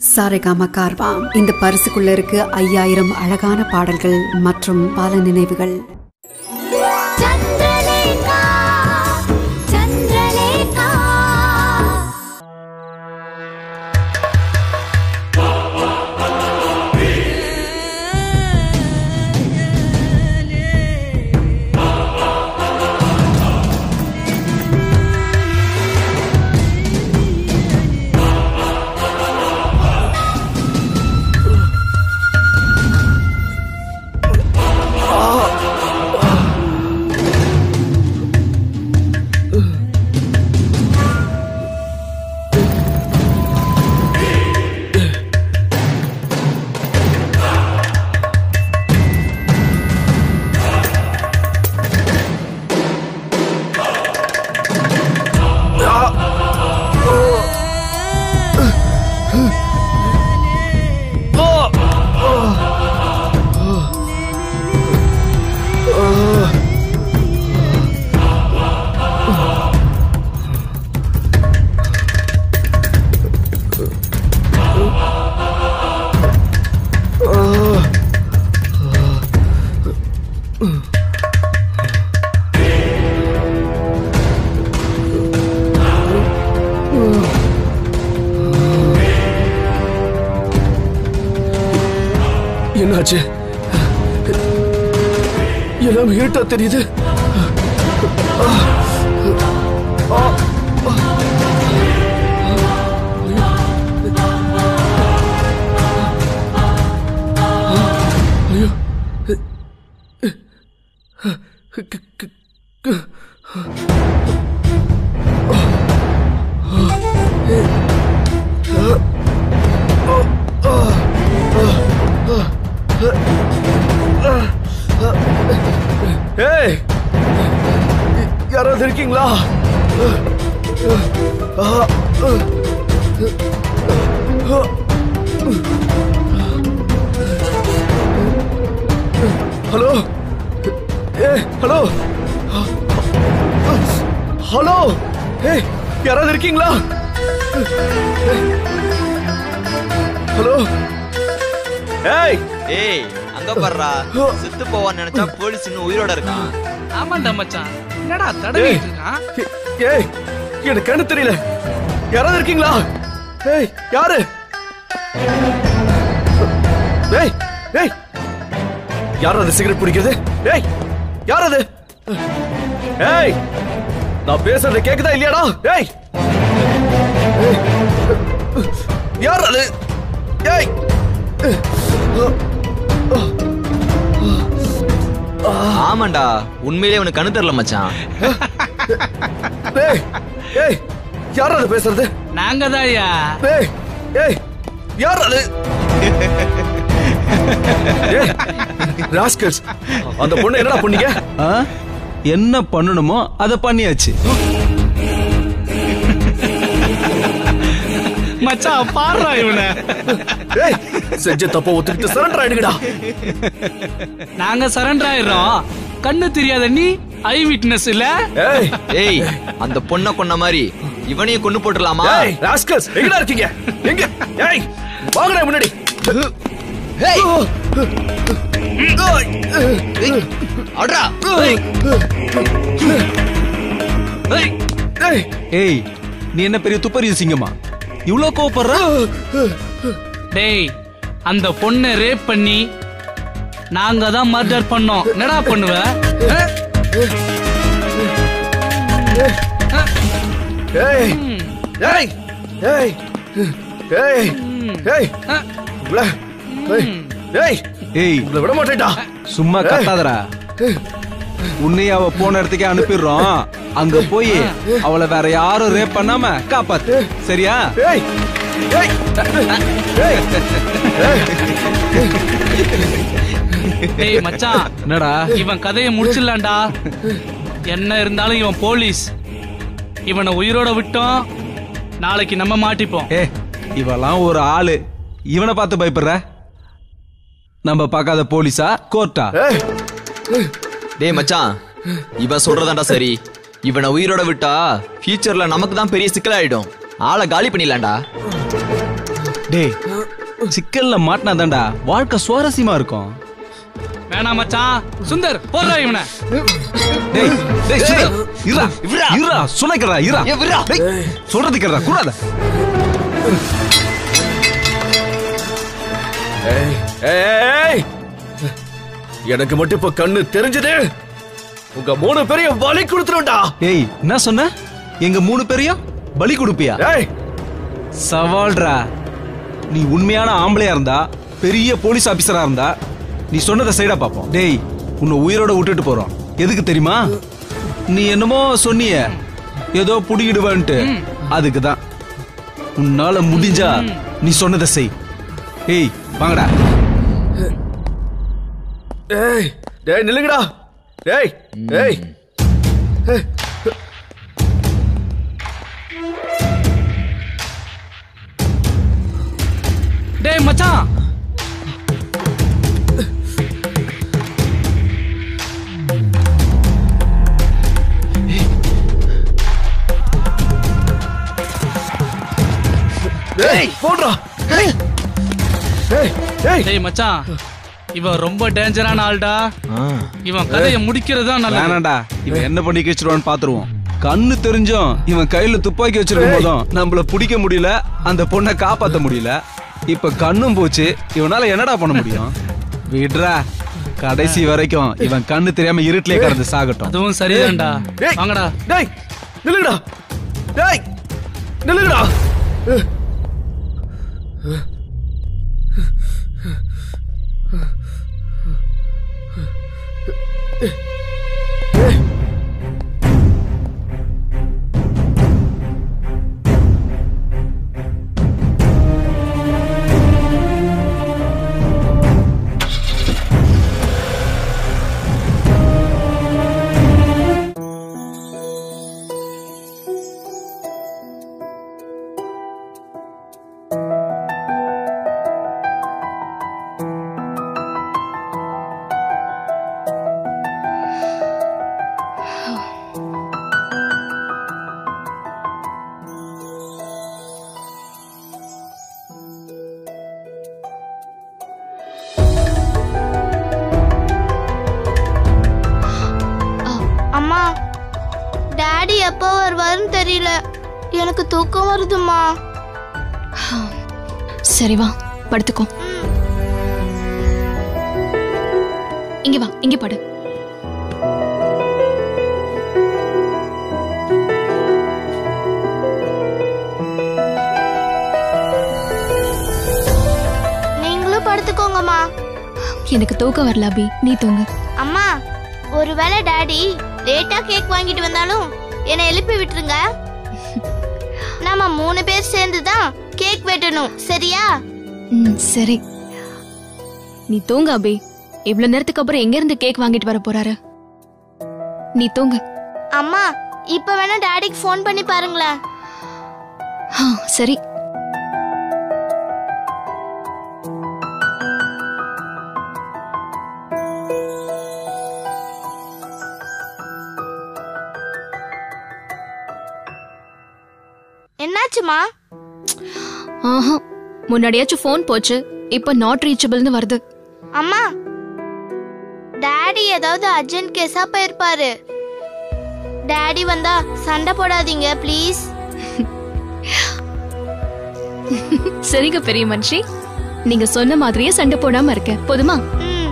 சாரேகாமா கார்வாம் இந்த பரிசுக்குள்ள இருக்கு ஐயாயிரம் அழகான பாடல்கள் மற்றும் பல நினைவுகள் చంద్రలేఖ చంద్రలేఖ என்னாச்சு எல்லாம் இருட்டா தெரியுது ஐயோ ஏய் யாராவது இருக்கீங்களா ஹலோ ஏ ஹலோ ஹலோ ஏய் யாராவது இருக்கீங்களா ஹலோ ஏய் ஏய் அங்க பாருடா செத்து போவான்னு நினைச்சா போலீஸ் இன்னும் உயிரோட இருக்கான் ஆமாண்டா மச்சான் என்னடா தடவிட்டு இருக்கான் ஏய் எனக்கு கண்ணு தெரியல யாராவது இருக்கீங்களா ஏய் யாரு ஏய் ஏய் யார் அது சிகரெட் பிடிக்கிறது ஏய் யார் அது ஏய் நான் பேசுறது கேக்குதா இல்லையாடா ஏய் ஏய். யார் அது ஏய் ஆமாண்டா உண்மையிலே உனக்கு கண்ணு தெரியல மச்சான் ஏய் ஏய் யார் அது பேசுறது நாங்க தான்யா ஏய் ஏய் யார் அது ஏய், rascals. அந்த பொண்ணு என்னடா பண்ணீங்க ஆ? என்ன பண்ணணுமோ அதை பண்ணியாச்சு மச்சான் பாடுறா இவனை ஏய் செஞ்ச தப்ப ஒத்துக்கிட்டு சரண்டர் ஆயிடுங்கடா நாங்க சரண்டர் ஆயிடுறோம் கண்ணு தெரியாத நீ ஐ விட்னஸ் இல்ல ஏய் ஏய் அந்த பொண்ணை கொன்ன மாதிரி இவனையும் கொண்டு போட்டுடலாமா ஏய் ராஸ்கல்ஸ் எங்கடா இருக்கீங்க எங்க ஏய் வாங்கடா முன்னாடி ஏய் அட்ரா ஏய் ஏய் ஏய் ஏய் நீ என்ன பெரிய துப்பறிய சிங்கமா இவ்ளோ கோவப்படுற டேய் அந்த பொண்ணை ரேப் பண்ணி நாங்க தான் மர்டர் பண்ணோம் என்னடா பண்ணுவ ஆ? ஏய் ஏய் ஏய் ஏய் ஏய் ஆ. உங்களை ஏய் ஏய் ஏய் உங்களை விட மாட்டேன்டா சும்மா கத்தாதடா உன்னைய அவ போன இடத்துக்கே அனுப்பிடுறோம் அங்க போய் அவளை வேற யாரும் ரேப் பண்ணாம காப்பாத்து சரியா ஏய் ஏய் ஏய் டேய் மச்சான் என்னடா இவன் கதையை முடிச்சிடலாம்டா என்ன இருந்தாலும் இவன் போலீஸ் இவனை உயிரோட விட்டோம் நாளைக்கு நம்ம மாட்டிப்போம் ஏ இவெல்லாம் ஒரு ஆளு இவனை பார்த்து பயப்படுற நம்ம பார்க்காத போலீஸா கோர்ட்டா ஏய் டேய் மச்சான் இவன் சொல்றதாண்டா சரி இவனை உயிரோட விட்டா ஃபியூச்சர்ல நமக்கு தான் பெரிய சிக்கலாயிடும் ஆளை காலி பண்ணிடலாம்டா டேய் சிக்கல்ல மாட்டினாதான்டா வாழ்க்கை சுவாரஸ்யமா இருக்கும் வேணாம் மச்சான் சுந்தர் போடுறா இவனை டேய் டேய் சுந்தர், இருடா இருடா சுனைக்கிறா இருடா டேய், சொல்றது கேளுடா கூடாத ஏய், ஏய் எனக்கு மட்டும் இப்ப கண்ணு தெரிஞ்சது உங்க மூணு பேரையும் வலி கொடுத்துருண்டா ஏய் என்ன சொன்ன எங்க மூணு பேரையும் பலி கொடுப்பியா ஏய் சவால்ரா நீ உண்மையான ஆம்பளையா இருந்தா பெரிய போலீஸ் ஆபீசரா இருந்தா நீ சொன்னதை சைடா பாப்போம் டேய் உன்னை உயிரோட விட்டுட்டு போறோம் எதுக்கு தெரியுமா நீ என்னமோ சொன்னிய ஏதோ புடிக்கிடுவேன்ட்டு அதுக்கு தான் உன்னால முடிஞ்சா நீ சொன்னதை செய் ஏய் வாங்கடா ஏய் டேய் நில்லுங்கடா டேய் டேய் டேய் மச்சான் டேய் போடுறா டேய் டேய் டேய் டேய் மச்சான் இவன் ரொம்ப டேஞ்சரான ஆள்டா இவன் கதையை முடிக்கிறது தான் நல்லது வேணாண்டா இவன் என்ன பண்ணி வச்சிருவான்னு பாத்துருவோம் கண்ணு தெரிஞ்சும் இவன் கையில துப்பாக்கி வச்சிருக்கும் போதும் நம்மள பிடிக்க முடியல அந்த பொண்ணை காப்பாத்த முடியல இப்ப கண்ணும் போச்சு இவனால என்னடா பண்ண முடியும் விடுறா கடைசி வரைக்கும் இவன் கண்ணு தெரியாம இருட்டிலே கடந்து சாகட்டும் அதுவும் சரிதான்டா டேய் வாங்கடா டேய் நில்லுங்கடா டேய் நில்லுங்கடா அம்மா டாடி எப்போ வருவாருன்னு தெரியல எனக்கு தூக்கம் வருதுமா சரி வா படுத்துக்கோ இங்க வா இங்க படு நீங்களும் படுத்துக்கோங்கம்மா எனக்கு தூக்கம் வரல அபி நீ தூங்கு அம்மா ஒருவேளை டாடி லேட்டா கேக் வாங்கிட்டு வந்தாலும் என்னை எழுப்பி விட்டுருங்க நாம மூணு பேர் சேர்ந்து தான் கேக் வெட்டணும் சரியா ம் சரி நீ தூங்கு அபி இவ்வளவு நேரத்துக்கு அப்புறம் எங்க இருந்து கேக் வாங்கிட்டு வர போறாரு நீ தூங்கு அம்மா இப்ப வேணா டாடிக்கு ஃபோன் பண்ணி பாருங்களேன் ஆ, சரி என்னாச்சுமா ஆஹா முன்னாடியாச்சும் ஃபோன் போச்சு இப்ப நாட் ரீச்சபிள்னு வருது அம்மா டாடி ஏதாவது அர்ஜென்ட் கேஸா போயிருப்பாரு டாடி வந்தா சண்டை போடாதீங்க ப்ளீஸ் சரிங்க பெரிய மனுஷி நீங்க சொன்ன மாதிரியே சண்டை போடாம இருக்க போதுமா ம்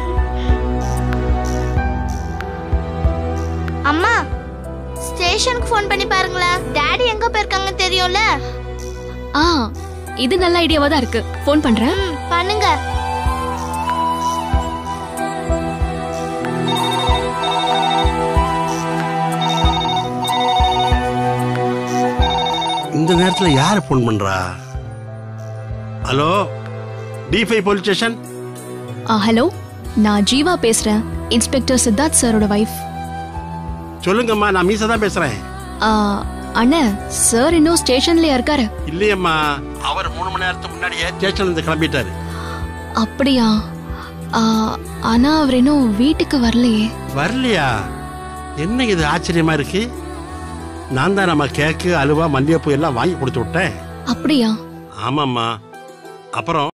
அம்மா ஸ்டேஷனுக்கு ஃபோன் பண்ணி பாருங்களேன் டாடி எங்க போயிருக்காங்க தெரியும்ல ஆ இது நல்ல ஐடியாவா தான் இருக்கு ஃபோன் பண்றேன் ம் பண்ணுங்க இந்த நேரத்துல யார் ஃபோன் பண்றா hello D five police station ஆ ஹலோ நான் ஜீவா பேசுறேன் இன்ஸ்பெக்டர் சித்தார்த் சாரோட வைஃப் சொல்லுங்கம்மா நான் மீசா தான் பேசுறேன் அண்ணா சார் இன்னும் ஸ்டேஷன்லயா இருக்காரு இல்லையம்மா அவர் மூணு மணி நேரத்துக்கு முன்னாடியே ஸ்டேஷன்ல இருந்து கிளம்பிட்டாரு அப்படியா ஆ, ஆனா அவர் இன்னும் வீட்டுக்கு வரலையே வரலையா என்ன இது ஆச்சரியமா இருக்கு நான் தான் நம்ம கேக்கு அலுவா மல்லிகைப்பூ எல்லாம் வாங்கி கொடுத்து விட்டேன் அப்படியா ஆமாம்மா அப்புறம்